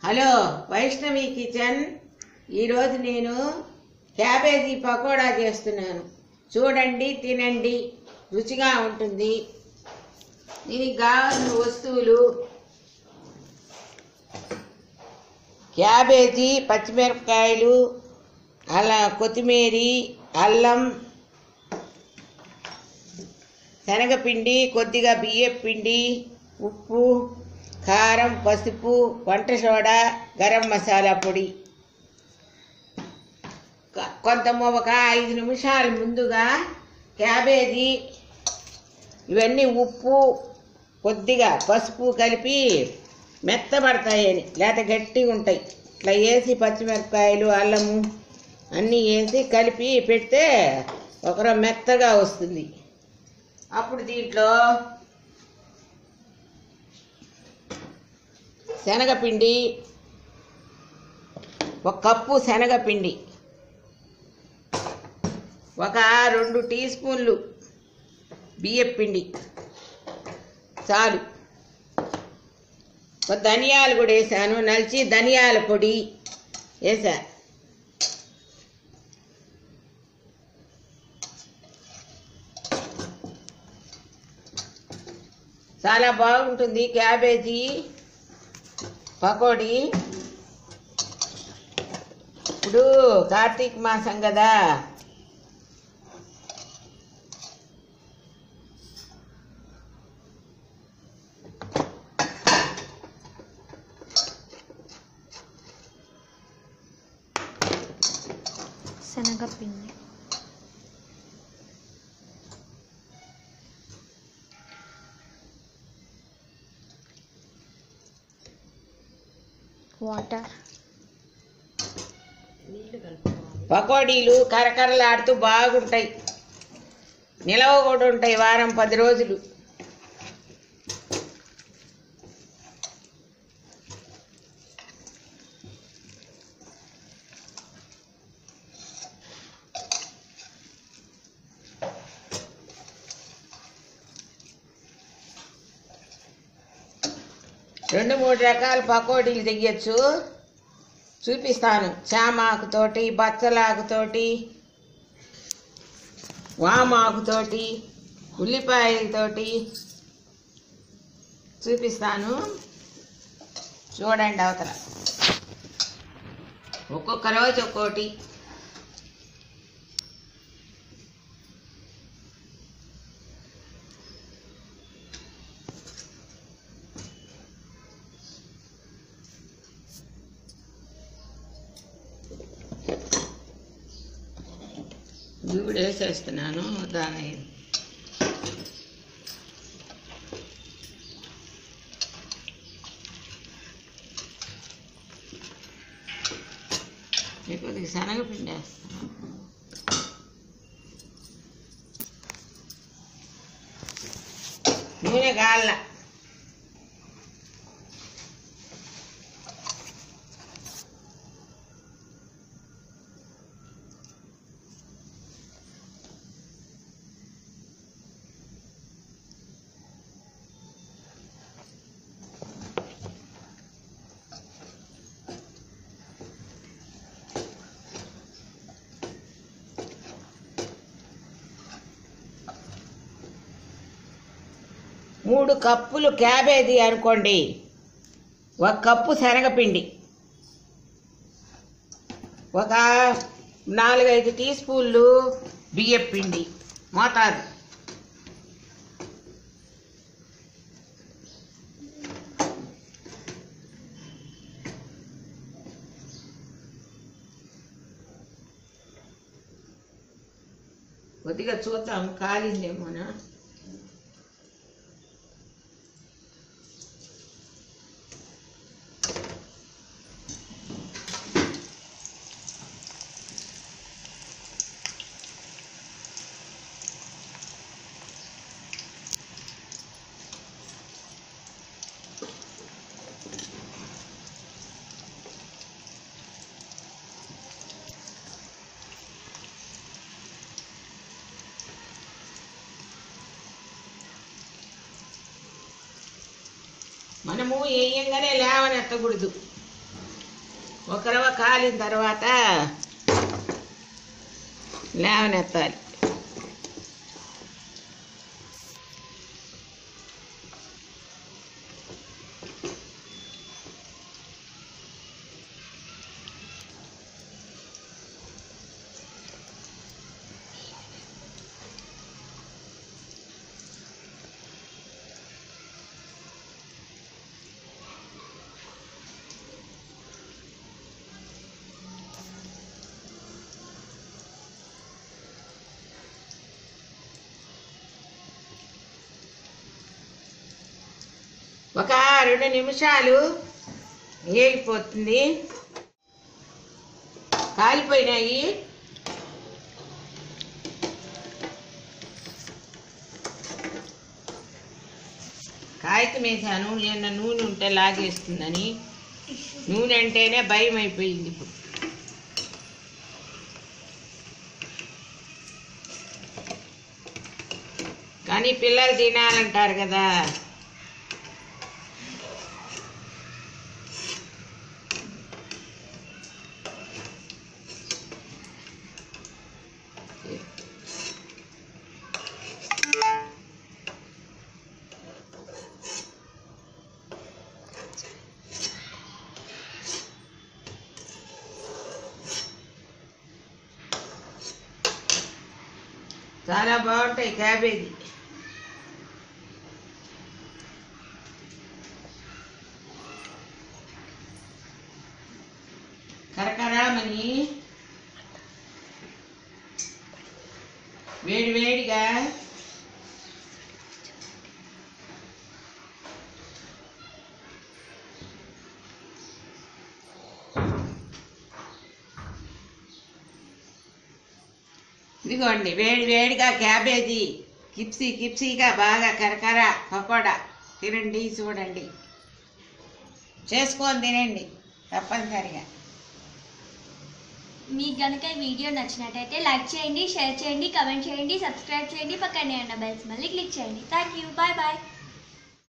hello Vaishnavi kitchen ఈరోజు నేను cabbage pakoda చేస్తున్నాను చూడండి తినండి రుచిగా ఉంటుంది దీనికి కావాల్సిన వస్తువులు క్యాబేజీ పచ్చిమిరపకాయలు అలా కొత్తిమీర అల్లం శనగపిండి కొద్దిగా బియ్యం పిండి ఉప్పు కారం పసుపు వంట సోడా గరం మసాలా పొడి కొ- కొంత ఒక ఐదు నిమిషాల ముందుగా క్యాబేజీ ఇవన్నీ ఉప్పు కొద్దిగా పసుపు కలిపి మెత్తబడతాయని లేకపోతే గట్టిగా ఉంటాయి ఇట్లా వేసి పచ్చిమిరపకాయలు అల్లము అన్నీ వేసి కలిపి పెడితే ఒకరో మెత్తగా వస్తుంది అప్పుడు దీంట్లో శనగపిండి ఒక కప్పు శనగపిండి ఒక రెండు టీ స్పూన్లు బియ్యం పిండి చాలు ఒక ధనియాలు కూడా వేసాను నలిచి ధనియాల పొడి వేసా చాలా బాగుంటుంది క్యాబేజీ పకోడీ ఇప్పుడు కార్తీక మాసం కదా శనగపిండి వాటర్ పకోడీలు కరకరలాడుతూ బాగుంటాయి నిలవ కూడా ఉంటాయి వారం పది రోజులు రెండు మూడు రకాల పకోడీలు తెయ్యొచ్చు చూపిస్తాను చామాకుతోటి బచ్చలాకుతోటి వామాకుతోటి ఉల్లిపాయలతోటి చూపిస్తాను చూడండి అవతల ఒక్కొక్క రోజు ఒక్కోటి ఇవి కూడా వేసేస్తున్నాను దాని కొద్దిగా శనగపిండి వేస్తాను నూనె కాళ్ళ మూడు కప్పులు క్యాబేజీ అనుకోండి ఒక కప్పు శనగపిండి ఒక నాలుగైదు టీ స్పూన్లు బియ్యం పిండి మోతాదు కొద్దిగా చూద్దాం కాలిందేమోనా మనము వేయంగానే లేవనెత్తకూడదు ఒక రవ్వ కాలిన తర్వాత లేవనెత్తాలి ఒక రెండు నిమిషాలు వేగిపోతుంది కాలిపోయినాయి కాగితం వేసాను నిన్న నూనె ఉంటే లాగేస్తుందని నూనె అంటేనే భయం అయిపోయింది ఇప్పుడు కానీ పిల్లలు తినాలంటారు కదా చాలా బాగుంటాయి క్యాబేజీ కరకరామని వేడి వేడిగా ఇదిగోండి వేడి వేడిగా క్యాబేజీ కిప్సీ కిప్సీగా బాగా కరకర పకోడా తినండి చూడండి చేసుకొని తినండి తప్పనిసరిగా మీకు కనుక ఈ వీడియో నచ్చినట్టయితే లైక్ చేయండి షేర్ చేయండి కమెంట్ చేయండి సబ్స్క్రైబ్ చేయండి పక్కనే ఉన్న బెల్స్ మళ్ళీ క్లిక్ చేయండి థ్యాంక్ యూ బాయ్ బాయ్